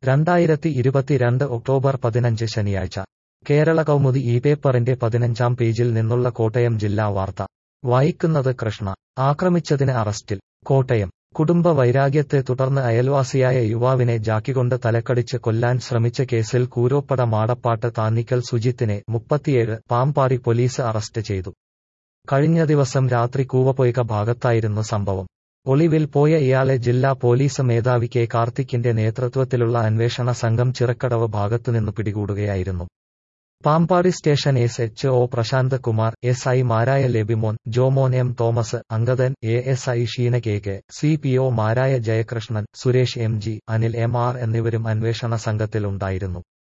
രണ്ടായിരത്തി ഇരുപത്തിരണ്ട് ഒക്ടോബർ പതിനഞ്ച് ശനിയാഴ്ച കേരള കൗമുദി ഈ പേപ്പറിന്റെ പതിനഞ്ചാം പേജിൽ നിന്നുള്ള കോട്ടയം ജില്ലാ വാർത്ത വായിക്കുന്നത് കൃഷ്ണ ആക്രമിച്ചതിന് അറസ്റ്റിൽ കോട്ടയം കുടുംബ വൈരാഗ്യത്തെ തുടർന്ന് അയൽവാസിയായ യുവാവിനെ ജാക്കികൊണ്ട് തലക്കടിച്ച് കൊല്ലാൻ ശ്രമിച്ച കേസിൽ കൂരോപ്പട മാടപ്പാട്ട് താന്നിക്കൽ സുജിത്തിനെ മുപ്പത്തിയേഴ് പാമ്പാടി പോലീസ് അറസ്റ്റ് ചെയ്തു കഴിഞ്ഞ ദിവസം രാത്രി കൂവപ്പൊയ്ക ഭാഗത്തായിരുന്നു സംഭവം ഒളിവിൽ പോയ ഇയാളെ ജില്ലാ പോലീസ് മേധാവി കെ കാർത്തിക്കിന്റെ നേതൃത്വത്തിലുള്ള അന്വേഷണ സംഘം ചിറക്കടവ് ഭാഗത്തുനിന്ന് പിടികൂടുകയായിരുന്നു Pampady station S H O Prashanth Kumar S I മാരായ Lebimon Jomon M Thomas Angadan A S I Sheena K K C P O മാരായ Jayakrishnan Suresh M G Anil M R എന്നിവരും അന്വേഷണ സംഘത്തിലുണ്ടായിരുന്നു